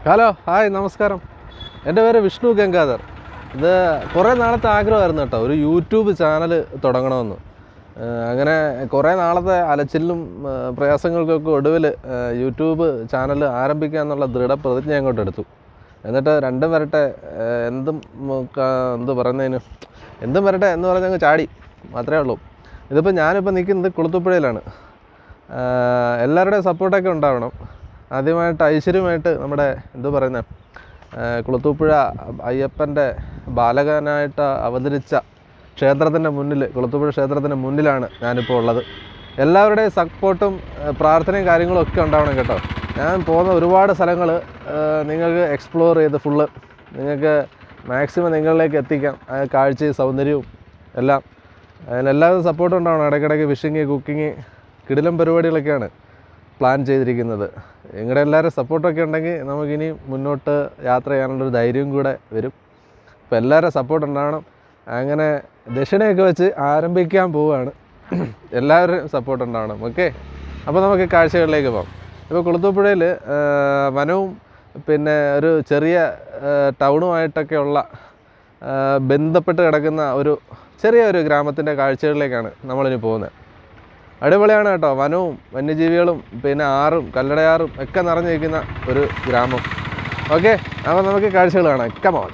hello hi നമസ്കാരം എൻ്റെ പേര് വിഷ്ണു ഗംഗാധർ ഇത് കുറേ നാളത്തെ ആഗ്രഹമായിരുന്നു കേട്ടോ ഒരു യൂട്യൂബ് ചാനൽ തുടങ്ങണമെന്ന് ഏഹ് അങ്ങനെ കുറേ നാളത്തെ അലച്ചിലും ഏഹ് പ്രയാസങ്ങൾക്കൊക്കെ ഒടുവിൽ ഏഹ് യൂട്യൂബ് ചാനൽ ആരംഭിക്കുക എന്നുള്ള ദൃഢപ്രതിജ്ഞ അങ്ങോട്ട് എടുത്തു എന്നിട്ട് രണ്ടും വരട്ടെ ഏഹ് എന്തും ഉം, ക- എന്ത് പറയുന്നതിന് എന്തും വരട്ടെ എന്ന് പറഞ്ഞങ്ങ് ചാടി മാത്രമേ ഉള്ളൂ ഇതിപ്പോൾ ഞാനിപ്പോൾ നിൽക്കുന്നത് കുളത്തുപ്പുഴയിലാണ് ആഹ് എല്ലാവരുടെയും സപ്പോർട്ടൊക്കെ ഉണ്ടാവണം ആദ്യമായിട്ട് ഐശ്വര്യമായിട്ട് നമ്മുടെ എന്തു പറയുന്നത് കുളത്തൂപ്പുഴ അയ്യപ്പൻ്റെ ബാലകനായിട്ട് അവതരിച്ച ക്ഷേത്രത്തിൻ്റെ മുന്നിൽ കുളത്തൂപ്പുഴ ക്ഷേത്രത്തിൻ്റെ മുന്നിലാണ് ഞാനിപ്പോൾ ഉള്ളത് എല്ലാവരുടെയും സപ്പോർട്ടും ഏഹ് പ്രാർത്ഥനയും കാര്യങ്ങളും ഒക്കെ ഉണ്ടാവണം കേട്ടോ ഞാൻ പോകുന്ന ഒരുപാട് സ്ഥലങ്ങൾ നിങ്ങൾക്ക് എക്സ്പ്ലോർ ചെയ്ത് ഫുള്ള് നിങ്ങൾക്ക് മാക്സിമം നിങ്ങളിലേക്ക് എത്തിക്കാം ആ കാഴ്ചയും സൗന്ദര്യവും എല്ലാം അതിലെല്ലാവരും സപ്പോർട്ടും ഉണ്ടാവണം ഇടയ്ക്കിടയ്ക്ക് ഫിഷിങ് കുക്കിങ് കിടിലം പരിപാടികളൊക്കെയാണ് പ്ലാൻ ചെയ്തിരിക്കുന്നത് നിങ്ങളുടെ എല്ലാവരും സപ്പോർട്ടൊക്കെ ഉണ്ടെങ്കിൽ നമുക്കിനി മുന്നോട്ട് യാത്ര ചെയ്യാനുള്ളൊരു ധൈര്യവും കൂടെ വരും അപ്പോൾ എല്ലാവരും സപ്പോർട്ട് ഉണ്ടാവണം അങ്ങനെ ദക്ഷിണയൊക്കെ വെച്ച് ആരംഭിക്കാൻ പോവുകയാണ് എല്ലാവരും സപ്പോർട്ട് ഉണ്ടാവണം ഓക്കെ അപ്പോൾ നമുക്ക് കാഴ്ചകളിലേക്ക് പോകാം ഇപ്പോൾ കുളത്തൂപ്പുഴയിൽ വനവും പിന്നെ ഒരു ചെറിയ ടൗണുമായിട്ടൊക്കെ ഉള്ള ആ, ബന്ധപ്പെട്ട് കിടക്കുന്ന ഒരു ചെറിയ ഒരു ഗ്രാമത്തിൻ്റെ കാഴ്ചകളിലേക്കാണ് നമ്മളിനി പോകുന്നത് അടിപൊളിയാണ് കേട്ടോ വനവും വന്യജീവികളും പിന്നെ ആറും കല്ലടയാറും ഒക്കെ നിറഞ്ഞിരിക്കുന്ന ഒരു ഗ്രാമം ഓക്കെ അപ്പോൾ നമുക്ക് കാഴ്ചകൾ കാണാം കമോൺ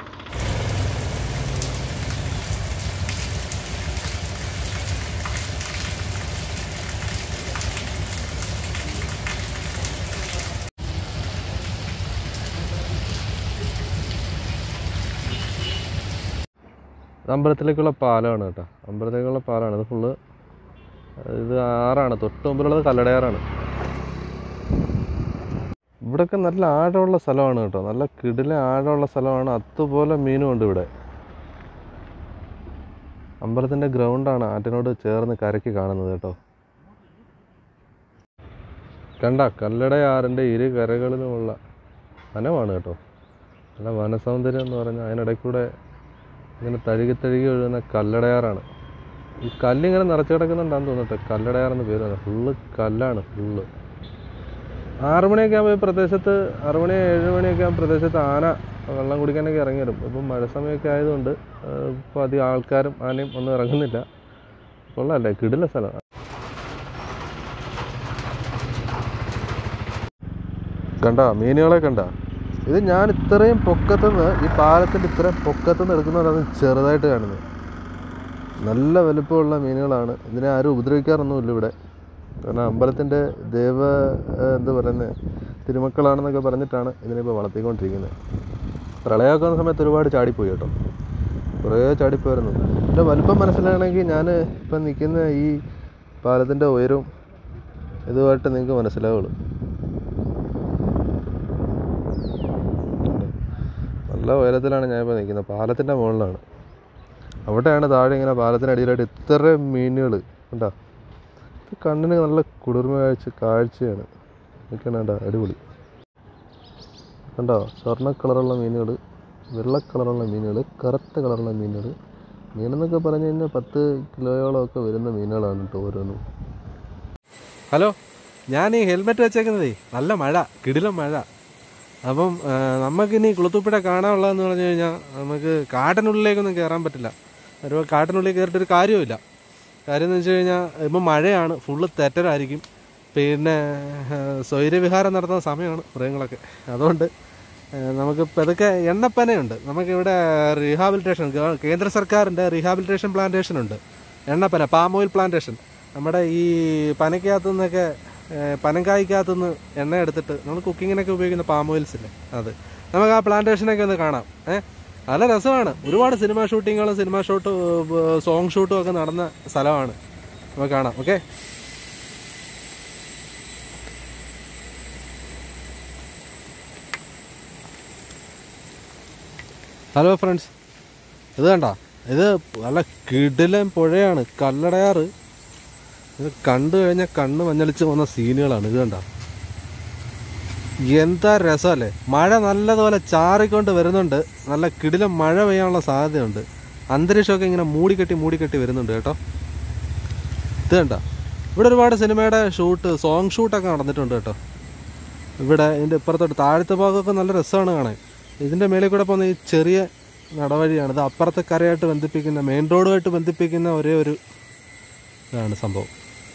ഇത് അമ്പലത്തിലേക്കുള്ള പാലമാണ് കേട്ടോ അമ്പലത്തിലേക്കുള്ള പാലമാണ് ഇത് ഫുള്ള് ഇത് ആറാണ് തൊട്ട് മുമ്പിലുള്ളത് കല്ലടയാറാണ് ഇവിടെയൊക്കെ നല്ല ആഴമുള്ള സ്ഥലമാണ് കേട്ടോ നല്ല കിടില ആഴമുള്ള സ്ഥലമാണ് അതുപോലെ മീനും ഉണ്ട് ഇവിടെ അമ്പലത്തിൻ്റെ ഗ്രൗണ്ടാണ് ആറ്റിനോട് ചേർന്ന് കരയ്ക്ക് കാണുന്നത് കേട്ടോ കണ്ട കല്ലടയാറിൻ്റെ ഇരു കരകളിലുമുള്ള വനമാണ് കേട്ടോ നല്ല വനസൗന്ദര്യം എന്ന് പറഞ്ഞാൽ അതിനിടയ്ക്കൂടെ ഇങ്ങനെ തഴുകി തഴുകി ഒഴുകുന്ന കല്ലടയാറാണ് ഈ കല്ലിങ്ങനെ നിറച്ച് കിടക്കുന്നുണ്ടാന്ന് തോന്നട്ടെ കല്ലടയാറെന്ന് പേര് വന്നത് ഫുള്ള് കല്ലാണ് ഫുള്ള് ആറ് മണിയൊക്കെ ആകുമ്പോൾ ഈ പ്രദേശത്ത് ആറ് മണി ഏഴ് മണിയൊക്കെ ആകുമ്പോൾ പ്രദേശത്ത് ആന വെള്ളം കുടിക്കാനൊക്കെ ഇറങ്ങി വരും ഇപ്പം മഴ സമയമൊക്കെ ആയതുകൊണ്ട് ഇപ്പോൾ അധികം ആൾക്കാരും ആനയും ഒന്നും ഇറങ്ങുന്നില്ല കൊള്ളാല്ലേ കിടില സ്ഥലം കണ്ട മീനുകളെ കണ്ട ഇത് ഞാൻ ഇത്രയും പൊക്കത്തുനിന്ന് ഈ പാലത്തിൻ്റെ ഇത്രയും പൊക്കത്തുനിന്ന് എടുക്കുന്നവരാണ് ചെറുതായിട്ട് കാണുന്നത് നല്ല വലുപ്പമുള്ള മീനുകളാണ് ഇതിനെ ആരും ഉപദ്രവിക്കാറൊന്നുമില്ല ഇവിടെ കാരണം അമ്പലത്തിൻ്റെ ദേവ ഏഹ്, എന്താ പറയുന്നത് തിരുമക്കളാണെന്നൊക്കെ പറഞ്ഞിട്ടാണ് ഇതിനിപ്പോൾ വളർത്തിക്കൊണ്ടിരിക്കുന്നത് പ്രളയമൊക്കെ വന്ന സമയത്ത് ഒരുപാട് ചാടിപ്പോയി കേട്ടോ കുറേ ചാടിപ്പോയിരുന്നു എൻ്റെ വലുപ്പം മനസ്സിലാകണമെങ്കിൽ ഞാൻ ഇപ്പം നിൽക്കുന്ന ഈ പാലത്തിൻ്റെ ഉയരവും ഇതുമായിട്ട് നിങ്ങൾക്ക് മനസ്സിലാവുള്ളൂ നല്ല ഉയരത്തിലാണ് ഞാനിപ്പോൾ നിൽക്കുന്നത് പാലത്തിൻ്റെ മുകളിലാണ് അവിടെയാണ് താഴെ ഇങ്ങനെ പാലത്തിനടിയിലായിട്ട് ഇത്ര മീനുകൾ കണ്ടോ ഇത് കണ്ണിന് നല്ല കുളിർമ കാഴ്ച കാഴ്ചയാണ് നിൽക്കണ കണ്ടോ അടിപൊളി കണ്ടോ സ്വർണ്ണ കളറുള്ള മീനുകൾ വെള്ള കളറുള്ള മീനുകൾ കറുത്ത കളറുള്ള മീനുകൾ മീനെന്നൊക്കെ പറഞ്ഞു കഴിഞ്ഞാൽ പത്ത് കിലോയോളം ഒക്കെ വരുന്ന മീനുകളാണ് കേട്ടോ ഓരോന്നും ഹലോ ഞാൻ ഈ ഹെൽമെറ്റ് വെച്ചേക്കുന്നതേ നല്ല മഴ കിടിലം മഴ അപ്പം ആ, നമുക്കിനി കുളത്തൂപ്പുഴ കാണാനുള്ളതെന്ന് പറഞ്ഞു കഴിഞ്ഞാൽ നമുക്ക് കാട്ടിനുള്ളിലേക്കൊന്നും കയറാൻ പറ്റില്ല ഒരു കാട്ടിനുള്ളിൽ കയറിയിട്ട് ഒരു കാര്യവുമില്ല കാര്യം എന്ന് വെച്ച് കഴിഞ്ഞാൽ ഇപ്പം മഴയാണ് ഫുള്ള് തെറ്റലായിരിക്കും പിന്നെ ആ, സ്വൈര്യവിഹാരം നടത്തുന്ന സമയമാണ് മൃഗങ്ങളൊക്കെ അതുകൊണ്ട് ആ, നമുക്ക് പതുക്കെ എണ്ണപ്പനയുണ്ട് നമുക്കിവിടെ റീഹാബിലിറ്റേഷൻ ഗവ- കേന്ദ്ര സർക്കാരിൻ്റെ റീഹാബിലിറ്റേഷൻ പ്ലാന്റേഷൻ ഉണ്ട് എണ്ണപ്പന പാം ഓയിൽ പ്ലാന്റേഷൻ നമ്മുടെ ഈ പനയ്ക്കകത്തു നിന്നൊക്കെ ഏഹ്, പനങ്കായ്ക്കകത്തു നിന്ന് എണ്ണ എടുത്തിട്ട് നമ്മൾ കുക്കിങ്ങിനൊക്കെ ഉപയോഗിക്കുന്ന പാം ഓയിൽസ് ഇല്ലേ അത് നമുക്ക് ആ പ്ലാന്റേഷനൊക്കെ ഒന്ന് കാണാം ഏഹ് നല്ല രസമാണ് ഒരുപാട് സിനിമ ഷൂട്ടിങ്ങുകളും സിനിമ ഷൂട്ട് സോങ് ഷൂട്ടും ഒക്കെ നടന്ന സ്ഥലമാണ് നമുക്ക് കാണാം ഓക്കെ ഹലോ ഫ്രണ്ട്സ് ഇത് കണ്ട ഇത് നല്ല കിടിലൻ പുഴയാണ് കല്ലടയാറ് ഇത് കണ്ടു കഴിഞ്ഞാൽ കണ്ണ് മഞ്ഞളിച്ച് വന്ന സീനുകളാണ് ഇത് കണ്ട എന്താ രസമല്ലേ മഴ നല്ലതുപോലെ ചാറിക്കൊണ്ട് വരുന്നുണ്ട് നല്ല കിടിലം മഴ പെയ്യാനുള്ള സാധ്യതയുണ്ട് അന്തരീക്ഷമൊക്കെ ഇങ്ങനെ മൂടിക്കെട്ടി മൂടിക്കെട്ടി വരുന്നുണ്ട് കേട്ടോ ഇത് കണ്ട ഇവിടെ ഒരുപാട് സിനിമയുടെ ഷൂട്ട് സോങ് ഷൂട്ടൊക്കെ നടന്നിട്ടുണ്ട് കേട്ടോ ഇവിടെ ഇതിൻ്റെ ഇപ്പുറത്തോട്ട് താഴത്തെ ഭാഗമൊക്കെ നല്ല രസമാണ് കാണാൻ ഇതിൻ്റെ മേളിൽ കൂടെ പോകുന്ന ഈ ചെറിയ നടവഴിയാണ് ഇത് അപ്പുറത്തെ കരയായിട്ട് ബന്ധിപ്പിക്കുന്ന മെയിൻ റോഡുമായിട്ട് ബന്ധിപ്പിക്കുന്ന ഒരേ ഒരു ഇതാണ് സംഭവം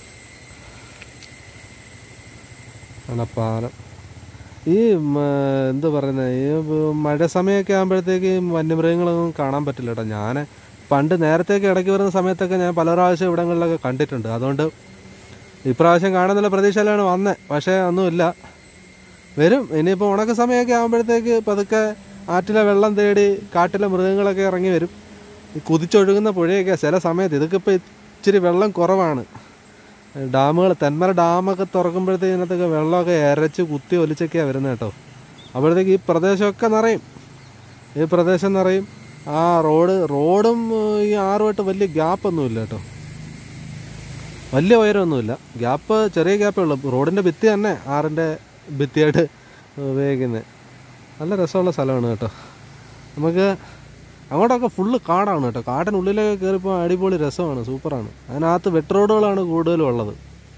ആണ് പാലം ഈ മ, എന്ത് പറയുന്നത് ഈ മഴ സമയമൊക്കെ ആകുമ്പോഴത്തേക്ക് വന്യമൃഗങ്ങളൊന്നും കാണാൻ പറ്റില്ല കേട്ടോ ഞാൻ പണ്ട് നേരത്തേക്ക് ഇടയ്ക്ക് വരുന്ന സമയത്തൊക്കെ ഞാൻ പല പ്രാവശ്യം ഇവിടങ്ങളിലൊക്കെ കണ്ടിട്ടുണ്ട് അതുകൊണ്ട് ഇപ്രാവശ്യം കാണുന്നുള്ള പ്രതീക്ഷയിലാണ് വന്നത് പക്ഷേ ഒന്നുമില്ല വരും ഇനിയിപ്പോൾ ഉണക്ക സമയമൊക്കെ ആകുമ്പോഴത്തേക്ക് പതുക്കെ ആറ്റിലെ വെള്ളം തേടി കാട്ടിലെ മൃഗങ്ങളൊക്കെ ഇറങ്ങി വരും ഈ കുതിച്ചൊഴുകുന്ന പുഴയൊക്കെ ചില സമയത്ത് ഇതൊക്കെ ഇപ്പോൾ ഇച്ചിരി വെള്ളം കുറവാണ് ഡാമുകൾ തെന്മല ഡാമൊക്കെ തുറക്കുമ്പോഴത്തേക്ക് ഇതിനകത്തൊക്കെ വെള്ളമൊക്കെ ഇരച്ച് കുത്തി ഒലിച്ചൊക്കെയാണ് വരുന്നത് കേട്ടോ അപ്പോഴത്തേക്ക് ഈ പ്രദേശമൊക്കെ നിറയും ഈ പ്രദേശം നിറയും ആ റോഡ് റോഡും ഏഹ്, ഈ ആറുമായിട്ട് വലിയ ഗ്യാപ്പൊന്നുമില്ല കേട്ടോ വലിയ ഉയരമൊന്നുമില്ല ഗ്യാപ്പ് ചെറിയ ഗ്യാപ്പേ ഉള്ളൂ റോഡിൻ്റെ ഭിത്തി തന്നെ ആറിൻ്റെ ഭിത്തിയായിട്ട് ഉപയോഗിക്കുന്നത് നല്ല രസമുള്ള സ്ഥലമാണ് കേട്ടോ നമുക്ക് അങ്ങോട്ടൊക്കെ ഫുള്ള് കാടാണ് കേട്ടോ കാട്ടിനുള്ളിലൊക്കെ കയറിപ്പോൾ അടിപൊളി രസമാണ് സൂപ്പറാണ് അതിനകത്ത് വെട്ട് റോഡുകളാണ് കൂടുതലും ഉള്ളത്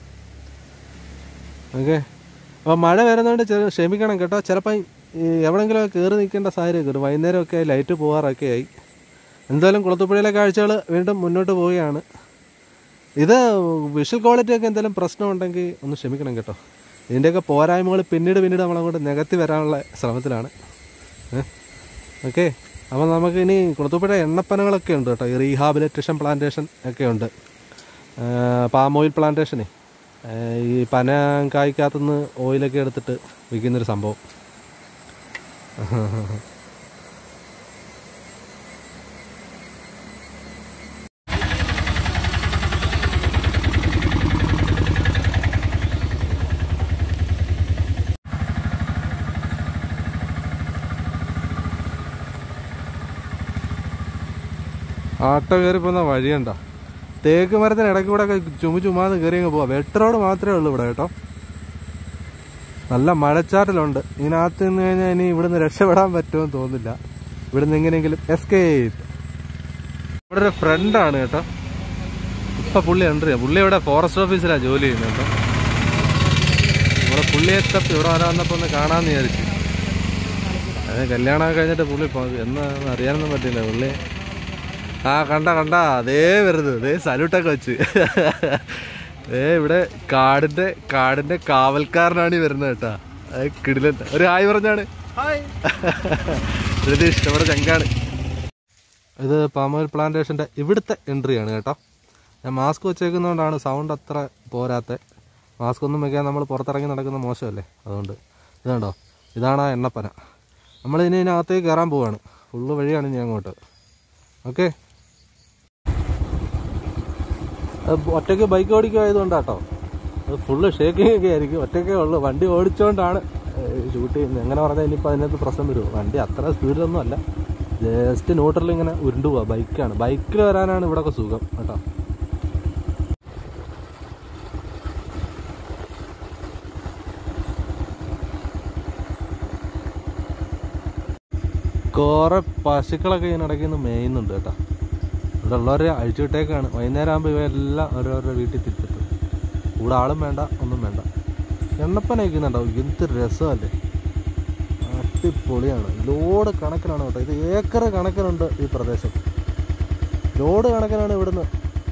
ഓക്കെ അപ്പോൾ മഴ വരുന്നതുകൊണ്ട് ചെറു ക്ഷമിക്കണം കേട്ടോ ചിലപ്പോൾ ഈ എവിടെയെങ്കിലും കയറി നിൽക്കേണ്ട സാഹചര്യം വരും വൈകുന്നേരമൊക്കെ ആയി ലൈറ്റ് പോകാറൊക്കെ ആയി എന്തായാലും കുളത്തുപുഴയിലെ കാഴ്ചകൾ വീണ്ടും മുന്നോട്ട് പോവുകയാണ് ഇത് വിഷ്വൽ ക്വാളിറ്റി ഒക്കെ എന്തെങ്കിലും പ്രശ്നമുണ്ടെങ്കിൽ ഒന്ന് ക്ഷമിക്കണം കേട്ടോ ഇതിൻ്റെയൊക്കെ പോരായ്മകൾ പിന്നീട് പിന്നീട് നമ്മളങ്ങോട്ട് നികത്തി വരാനുള്ള ശ്രമത്തിലാണ് ഓക്കെ അപ്പോൾ നമുക്ക് ഇനി കുളത്തുപുഴ എണ്ണപ്പനകളൊക്കെ ഉണ്ട് കേട്ടോ ഈ റീഹാബിലിറ്റേഷൻ പ്ലാന്റേഷൻ ഒക്കെ ഉണ്ട് പാം ഓയിൽ പ്ലാന്റേഷനെ ഈ പന കായ്ക്കകത്തുനിന്ന് ഓയിലൊക്കെ എടുത്തിട്ട് വിൽക്കുന്നൊരു സംഭവം ആട്ടോ കയറി പോകുന്ന വഴിയുണ്ട തേക്ക് മരത്തിന് ഇടയ്ക്ക് കൂടെ ഒക്കെ ചുമ ചുമാന്ന് കയറി അങ്ങ് പോവാം വെട്ട് റോഡ് മാത്രമേ ഉള്ളൂ ഇവിടെ കേട്ടോ നല്ല മഴച്ചാറ്റലുണ്ട് ഇതിനകത്ത് നിന്ന് കഴിഞ്ഞാൽ ഇനി ഇവിടുന്ന് രക്ഷപ്പെടാൻ പറ്റുമെന്ന് തോന്നുന്നില്ല ഇവിടുന്ന് എങ്ങനെയെങ്കിലും എസ്കേപ്പ് ഇവിടെ ഒരു ഫ്രണ്ടാണ് കേട്ടോ ഇപ്പൊ പുള്ളി എൻട്രി ചെയ്യാം പുള്ളി ഇവിടെ ഫോറസ്റ്റ് ഓഫീസിലാണ് ജോലി ചെയ്യുന്നത് കേട്ടോ ഇവിടെ പുള്ളിയെ തപ്പി ഇവിടെ വരാൻ വന്നപ്പോൾ ഒന്ന് കാണാമെന്ന് വിചാരിച്ചു അത് കല്യാണമൊക്കെ കഴിഞ്ഞിട്ട് പുള്ളി പോ- എന്നാന്ന് അറിയാനൊന്നും പറ്റില്ല പുള്ളി ആ കണ്ട കണ്ട അതേ വരുന്നത് അതേ സല്യൂട്ടൊക്കെ വെച്ച് ഏ ഇവിടെ കാടിന്റെ കാടിന്റെ കാവൽക്കാരനാണ് ഈ വരുന്നത് കേട്ടാ അത് കിടിലൻ ഒരു ഹായ് പറഞ്ഞാണ് രതീഷ് നമ്മുടെ ചങ്കാണ് ഇത് പാമോയിൽ പ്ലാന്റേഷന്റെ ഇവിടുത്തെ എൻട്രി ആണ് കേട്ടോ ഞാൻ മാസ്ക് വെച്ചേക്കുന്നതുകൊണ്ടാണ് സൗണ്ട് അത്ര പോരാത്ത മാസ്ക് ഒന്നും വെക്കാൻ നമ്മൾ പുറത്തിറങ്ങി നടക്കുന്ന മോശമല്ലേ അതുകൊണ്ട് ഇതുണ്ടോ ഇതാണ് ആ എണ്ണപ്പന നമ്മൾ ഇനി ഇതിനകത്തേക്ക് കയറാൻ പോവാണ് ഫുള്ള് വഴിയാണ് ഇനി അങ്ങോട്ട് ഓക്കെ ഒറ്റയ്ക്ക് ബൈക്ക് ഓടിക്കുമായതുകൊണ്ടാട്ടോ അത് ഫുള്ള് ഷേക്കിംഗ് ഒക്കെ ആയിരിക്കും ഒറ്റയ്ക്കേ ഉള്ളൂ വണ്ടി ഓടിച്ചുകൊണ്ടാണ് ഷൂട്ട് ചെയ്യുന്നത് എങ്ങനെ പറഞ്ഞാൽ ഇനിയിപ്പോൾ അതിനകത്ത് പ്രശ്നം വരുമോ വണ്ടി അത്ര സ്പീഡിലൊന്നും അല്ല ജസ്റ്റ് ന്യൂട്രൽ ഇങ്ങനെ ഉരുണ്ടു പോവാ ബൈക്കാണ് ബൈക്കിൽ വരാനാണ് ഇവിടെയൊക്കെ സുഖം കേട്ടോ കുറെ പശുക്കളൊക്കെ ഇതിനിടയ്ക്ക് നിന്ന് മേയുന്നുണ്ട് കേട്ടോ ഇവിടെ ഉള്ളവരെ അഴിച്ചുവിട്ടേക്കാണ് വൈകുന്നേരം ആകുമ്പോൾ ഇവയെല്ലാം ഓരോരോ വീട്ടിൽ തിരിച്ചിട്ട് കൂടെ ആളും വേണ്ട ഒന്നും വേണ്ട എണ്ണപ്പന വയ്ക്കുന്നുണ്ടാവും എന്ത് രസമല്ലേ അടിപൊളിയാണ് ലോഡ് കണക്കിനാണ് കേട്ടോ ഇത് ഏക്കർ കണക്കിനുണ്ട് ഈ പ്രദേശം ലോഡ് കണക്കിനാണ് ഇവിടുന്ന്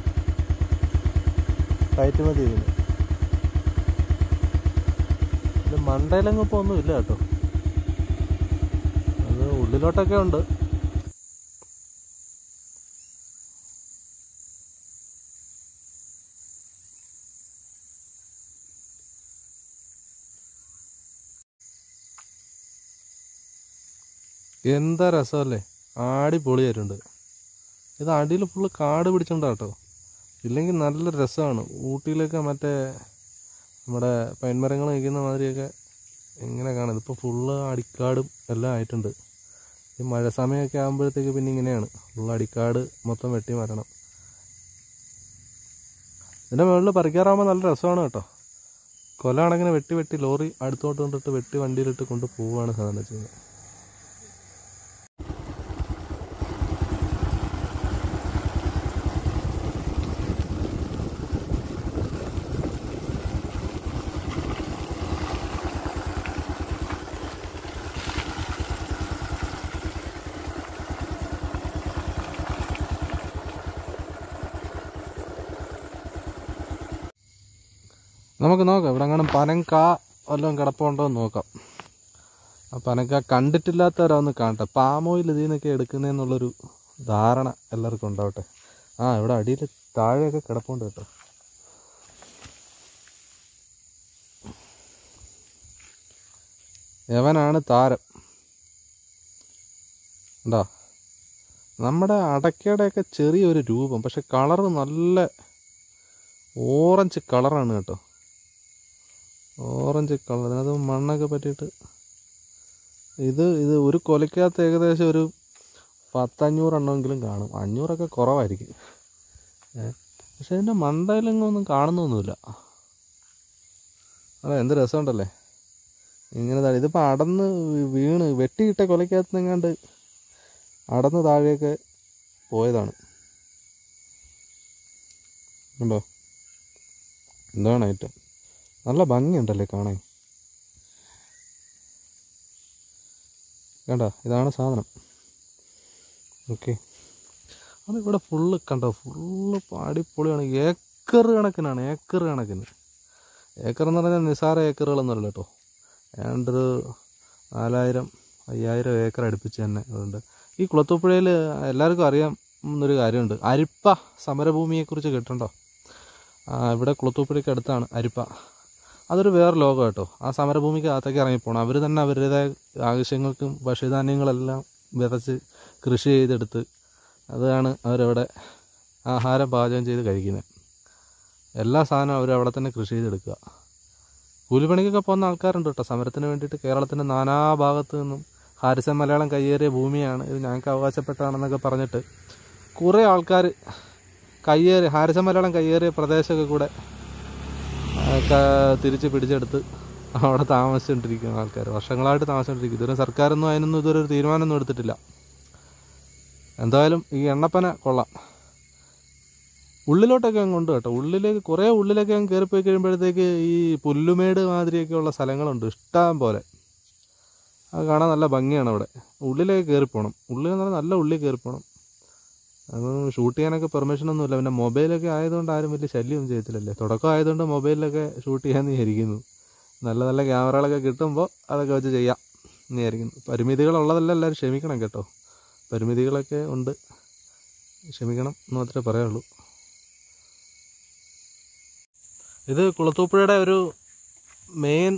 കയറ്റുമതി ചെയ്യുന്നത് ഇത് മണ്ടയിലെങ്ങും ഇപ്പോൾ ഒന്നും ഇല്ല കേട്ടോ അത് ഉള്ളിലോട്ടൊക്കെ ഉണ്ട് എന്താ രസമല്ലേ അടിപൊളിയായിട്ടുണ്ട് ഇത് അടിയിൽ ഫുള്ള് കാട് പിടിച്ചിട്ടുണ്ട് കേട്ടോ ഇല്ലെങ്കിൽ നല്ല രസമാണ് ഊട്ടിയിലൊക്കെ മറ്റേ നമ്മുടെ പൈൻമരങ്ങൾ നിൽക്കുന്ന മാതിരിയൊക്കെ ഇങ്ങനെ കാണാം ഇതിപ്പോൾ ഫുള്ള് അടിക്കാടും എല്ലാം ആയിട്ടുണ്ട് ഈ മഴ സമയമൊക്കെ ആകുമ്പോഴത്തേക്ക് പിന്നെ ഇങ്ങനെയാണ് ഫുള്ള് അടിക്കാട് മൊത്തം വെട്ടി മാറ്റണം ഇതിൻ്റെ മുകളിൽ പറിക്കാറാകുമ്പോൾ നല്ല രസമാണ് കേട്ടോ കൊല കണക്കിന് വെട്ടി വെട്ടി ലോറി അടുത്തോട്ട് കൊണ്ടിട്ട് വെട്ടി വണ്ടിയിലിട്ട് കൊണ്ട് പോവുകയാണ് സാധാരണ ചെയ്യുന്നത് നമുക്ക് നോക്കാം ഇവിടെ അങ്ങനെ പനങ്ക വല്ലതും കിടപ്പുണ്ടോ എന്ന് നോക്കാം ആ പനങ്ക കണ്ടിട്ടില്ലാത്തവരൊന്ന് കാണട്ടെ പാം ഓയിൽ ഇതിൽ നിന്നൊക്കെ എടുക്കുന്നതെന്നുള്ളൊരു ധാരണ എല്ലാവർക്കും ഉണ്ടാവട്ടെ ആ ഇവിടെ അടിയിൽ താഴെയൊക്കെ കിടപ്പുണ്ട് കേട്ടോ യവനാണ് താരം ഉണ്ടോ നമ്മുടെ അടയ്ക്കയുടെയൊക്കെ ചെറിയൊരു രൂപം പക്ഷെ കളറ് നല്ല ഓറഞ്ച് കളറാണ് കേട്ടോ ഓറഞ്ച് കളർ അതിനകത്ത് മണ്ണൊക്കെ പറ്റിയിട്ട് ഇത് ഇത് ഒരു കൊലയ്ക്കകത്ത് ഏകദേശം ഒരു പത്തഞ്ഞൂറെണ്ണമെങ്കിലും കാണും അഞ്ഞൂറൊക്കെ കുറവായിരിക്കും ഏ പക്ഷെ ഇതിൻ്റെ മണ്ടയിലെങ്ങും ഒന്നും കാണുന്നൊന്നുമില്ല അതെ എന്ത് രസമുണ്ടല്ലേ ഇങ്ങനെ താഴെ ഇതിപ്പോൾ അടന്ന് വീണ് വെട്ടിയിട്ട കൊലയ്ക്കകത്ത് നിങ്ങാണ്ട് അടന്ന് താഴെയൊക്കെ പോയതാണ് ഉണ്ടോ എന്താണ് ഐറ്റം നല്ല ഭംഗിയുണ്ടല്ലേ കാണാൻ കണ്ടോ ഇതാണ് സാധനം ഓക്കെ അതിവിടെ ഫുള്ള് കണ്ടോ ഫുള്ള് അടിപൊളിയാണ് ഏക്കർ കണക്കിനാണ് ഏക്കർ കണക്കിന് ഏക്കർ എന്ന് പറഞ്ഞാൽ നിസാര ഏക്കറുകളൊന്നുമല്ല കേട്ടോ ഏണ്ടൊരു നാലായിരം അയ്യായിരം ഏക്കർ അടുപ്പിച്ച് തന്നെ ഉണ്ട് ഈ കുളത്തൂപ്പുഴയിൽ എല്ലാവർക്കും അറിയാം എന്നൊരു കാര്യമുണ്ട് അരിപ്പ സമരഭൂമിയെക്കുറിച്ച് കേട്ടിട്ടുണ്ടോ ആ, ഇവിടെ കുളത്തൂപ്പുഴയ്ക്ക് അടുത്താണ് അരിപ്പ അതൊരു വേറെ ലോകം കേട്ടോ ആ സമരഭൂമിക്ക് അകത്തേക്ക് ഇറങ്ങിപ്പോണം അവർ തന്നെ അവരുടേതായ ആവശ്യങ്ങൾക്കും ഭക്ഷ്യധാന്യങ്ങളെല്ലാം വിതച്ച് കൃഷി ചെയ്തെടുത്ത് അതാണ് അവരവിടെ ആഹാരം പാചകം ചെയ്ത് കഴിക്കുന്നത് എല്ലാ സാധനവും അവർ അവിടെ തന്നെ കൃഷി ചെയ്തെടുക്കുക കൂലിപ്പണിക്കൊക്കെ പോകുന്ന ആൾക്കാരുണ്ട് കേട്ടോ സമരത്തിന് വേണ്ടിയിട്ട് കേരളത്തിൻ്റെ നാനാ ഭാഗത്തു നിന്നും ഹാരിസൻ മലയാളം കയ്യേറിയ ഭൂമിയാണ് ഇത് ഞങ്ങൾക്ക് അവകാശപ്പെട്ടാണെന്നൊക്കെ പറഞ്ഞിട്ട് കുറേ ആൾക്കാർ കയ്യേറി ഹാരിസൻ മലയാളം കയ്യേറിയ പ്രദേശമൊക്കെ കൂടെ ആ, ക- തിരിച്ച് പിടിച്ചെടുത്ത് അവിടെ താമസിച്ചുകൊണ്ടിരിക്കുന്ന ആൾക്കാർ വർഷങ്ങളായിട്ട് താമസിച്ചുകൊണ്ടിരിക്കും ഇതുവരെ സർക്കാരൊന്നും അതിനൊന്നും ഇതുവരെ ഒരു തീരുമാനമൊന്നും എടുത്തിട്ടില്ല എന്തായാലും ഈ എണ്ണപ്പന കൊള്ളാം ഉള്ളിലോട്ടൊക്കെ അങ്ങ് ഉണ്ട് കേട്ടോ ഉള്ളിലേക്ക് കുറേ ഉള്ളിലൊക്കെ അങ്ങ് കയറിപ്പോയി കഴിയുമ്പോഴത്തേക്ക് ഈ പുല്ലുമേട് മാതിരിയൊക്കെ ഉള്ള സ്ഥലങ്ങളുണ്ട് ഇഷ്ടം പോലെ അത് കാണാൻ നല്ല ഭംഗിയാണ് അവിടെ ഉള്ളിലേക്ക് കയറിപ്പോണം ഉള്ളിൽ എന്ന് പറഞ്ഞാൽ നല്ല ഉള്ളിൽ കയറിപ്പോണം അപ്പം ഷൂട്ട് ചെയ്യാനൊക്കെ പെർമിഷനൊന്നും ഇല്ല പിന്നെ മൊബൈലൊക്കെ ആയതുകൊണ്ട് ആരും വലിയ ശല്യമൊന്നും ചെയ്യത്തില്ലല്ലേ തുടക്കം ആയതുകൊണ്ട് മൊബൈലിലൊക്കെ ഷൂട്ട് ചെയ്യാമെന്ന് വിചാരിക്കുന്നു നല്ല നല്ല ക്യാമറകളൊക്കെ കിട്ടുമ്പോൾ അതൊക്കെ വെച്ച് ചെയ്യാം എന്ന് വിചാരിക്കുന്നു പരിമിതികളുള്ളതെല്ലാം എല്ലാവരും ക്ഷമിക്കണം കേട്ടോ പരിമിതികളൊക്കെ ഉണ്ട് ക്ഷമിക്കണം എന്ന് മാത്രമേ പറയുള്ളൂ ഇത് കുളത്തൂപ്പുഴയുടെ ഒരു മെയിൻ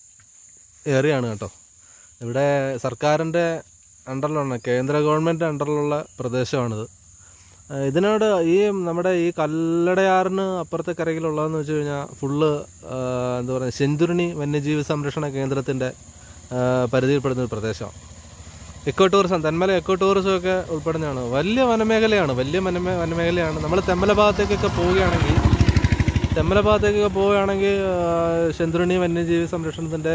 ഏറിയ ആണ് കേട്ടോ ഇവിടെ സർക്കാരിൻ്റെ അണ്ടറിലാണ് കേന്ദ്ര ഗവൺമെൻറ് അണ്ടറിലുള്ള പ്രദേശമാണിത് ആ, ഇതിനോട് ഈ നമ്മുടെ ഈ കല്ലടയാറിന് അപ്പുറത്തെ കരയിലുള്ളതെന്ന് വെച്ച് കഴിഞ്ഞാൽ ഫുള്ള് ആ, എന്താ പറയുക സെഞ്ചുറിണി വന്യജീവി സംരക്ഷണ കേന്ദ്രത്തിൻ്റെ ആ, പരിധിയിൽപ്പെടുന്ന ഒരു പ്രദേശമാണ് eco tourism Thenmala eco tourism ഒക്കെ ഉൾപ്പെടുന്നതാണ് വലിയ വനമേഖലയാണ് വലിയ വനമേ വനമേഖലയാണ് നമ്മൾ തെന്മല ഭാഗത്തേക്കൊക്കെ പോവുകയാണെങ്കിൽ തെന്മല ഭാഗത്തേക്കൊക്കെ പോവുകയാണെങ്കിൽ ശെന്തുരണി വന്യജീവി സംരക്ഷണത്തിൻ്റെ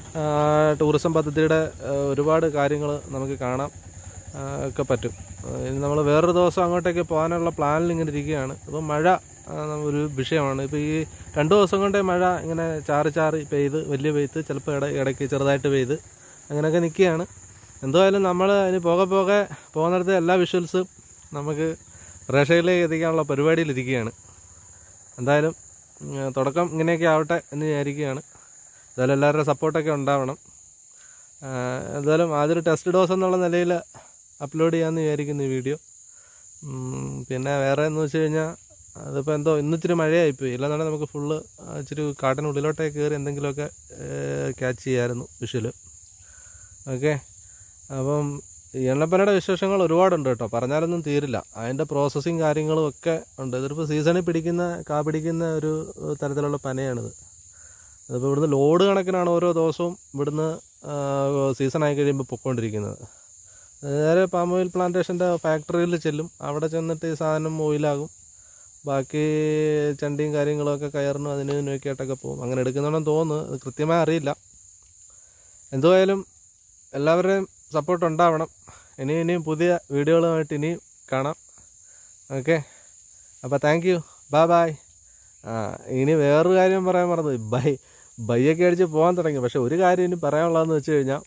ടൂറിസം പദ്ധതിയുടെ ആ, ഒരുപാട് കാര്യങ്ങൾ നമുക്ക് കാണാം ആ, ഒക്കെ പറ്റും ആ, ഇനി നമ്മൾ വേറൊരു ദിവസം അങ്ങോട്ടേക്ക് പോകാനുള്ള പ്ലാനിൽ ഇങ്ങനെ ഇരിക്കുകയാണ് അപ്പോൾ മഴ ആ, ഒരു വിഷയമാണ് ഇപ്പോൾ ഈ രണ്ട് ദിവസം കൊണ്ടേ മഴ ഇങ്ങനെ ചാറി ചാറി പെയ്ത് വലിയ പെയ്ത്ത് ചിലപ്പോൾ ഇട ഇടയ്ക്ക് ചെറുതായിട്ട് പെയ്ത് അങ്ങനെയൊക്കെ നിൽക്കുകയാണ് എന്തായാലും നമ്മൾ ഇനി പോകെ പോകെ പോകുന്നിടത്ത് എല്ലാ വിഷ്വൽസും നമുക്ക് പ്രേക്ഷകരിലേക്ക് എത്തിക്കാനുള്ള പരിപാടിയിലിരിക്കുകയാണ് എന്തായാലും ഉം, തുടക്കം ഇങ്ങനെയൊക്കെ ആവട്ടെ എന്ന് വിചാരിക്കുകയാണ് എന്തായാലും എല്ലാവരുടെ സപ്പോർട്ടൊക്കെ ഉണ്ടാവണം ആ, എന്തായാലും ആദ്യം ടെസ്റ്റ് ഡോസ് എന്നുള്ള നിലയിൽ അപ്ലോഡ് ചെയ്യാമെന്ന് വിചാരിക്കുന്നു ഈ വീഡിയോ ഉം, പിന്നെ വേറെ എന്ന് വെച്ച് കഴിഞ്ഞാൽ അതിപ്പോൾ എന്തോ ഇന്ന് ഇച്ചിരി മഴയായിപ്പോയി ഇല്ലാന്നുണ്ടെങ്കിൽ നമുക്ക് ഫുള്ള് ഇച്ചിരി കാട്ടിനുള്ളിലോട്ടേക്ക് കയറി എന്തെങ്കിലുമൊക്കെ ക്യാച്ച് ചെയ്യാമായിരുന്നു വിഷ്വല് ഓക്കെ അപ്പം ഈ എണ്ണപ്പനയുടെ വിശേഷങ്ങൾ ഒരുപാടുണ്ട് കേട്ടോ പറഞ്ഞാലൊന്നും തീരില്ല അതിൻ്റെ പ്രോസസ്സിങ് കാര്യങ്ങളും ഒക്കെ ഉണ്ട് ഇതിപ്പോൾ സീസണിൽ പിടിക്കുന്ന കാ പിടിക്കുന്ന ഒരു തരത്തിലുള്ള പനയാണിത് അതിപ്പോൾ ഇവിടുന്ന് ലോഡ് കണക്കിനാണ് ഓരോ ദിവസവും ഇവിടുന്ന് സീസൺ ആയി കഴിയുമ്പോൾ പൊയ്ക്കൊണ്ടിരിക്കുന്നത് നേരെ പാം ഓയിൽ പ്ലാന്റേഷൻ്റെ ഫാക്ടറിയിൽ ചെല്ലും അവിടെ ചെന്നിട്ട് ഈ സാധനം ഓയിലാകും ബാക്കി ചണ്ടിയും കാര്യങ്ങളൊക്കെ കയറിനും അതിനും ഇതിനൊക്കെ ആയിട്ടൊക്കെ പോകും അങ്ങനെ എടുക്കുന്നുണ്ടെന്ന് തോന്നുന്നു അത് കൃത്യമായി അറിയില്ല എന്തുവായാലും എല്ലാവരുടെയും സപ്പോർട്ട് ഉണ്ടാവണം ഇനി ഇനിയും പുതിയ വീഡിയോകളുമായിട്ട് ഇനിയും കാണാം ഓക്കെ അപ്പോൾ താങ്ക് യു ബൈ ബായ് ആ ഇനി വേറൊരു കാര്യം പറയാൻ മറന്നു ബൈ ബൈയൊക്കെ അടിച്ച് പോകാൻ തുടങ്ങി പക്ഷെ ഒരു കാര്യം ഇനി പറയാനുള്ളതെന്ന് വെച്ച് കഴിഞ്ഞാൽ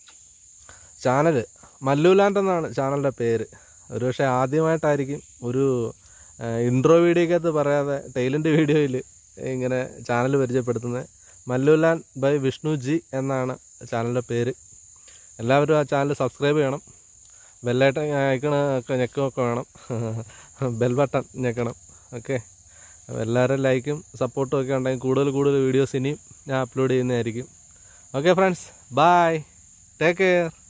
ചാനൽ മല്ലുലാൻഡ് എന്നാണ് ചാനലിൻ്റെ പേര് ഒരുപക്ഷെ ആദ്യമായിട്ടായിരിക്കും ഒരു ഇൻട്രോ വീഡിയോക്കകത്ത് പറയാതെ ടൈലൻ്റ് വീഡിയോയിൽ ഇങ്ങനെ ചാനൽ പരിചയപ്പെടുത്തുന്നത് മല്ലുലാൻ ബൈ വിഷ്ണു ജി എന്നാണ് ചാനലിൻ്റെ പേര് എല്ലാവരും ആ ചാനൽ സബ്സ്ക്രൈബ് ചെയ്യണം ബെല്ലൈട്ടൻ അയക്കണ ഒക്കെ ഞെക്കുകയൊക്കെ വേണം ബെൽ ബട്ടൺ ഞെക്കണം ഓക്കെ അപ്പോൾ എല്ലാവരും ലൈക്കും സപ്പോർട്ടും ഒക്കെ ഉണ്ടെങ്കിൽ കൂടുതൽ കൂടുതൽ വീഡിയോസ് ഇനിയും ഞാൻ അപ്ലോഡ് ചെയ്യുന്നതായിരിക്കും okay friends bye take care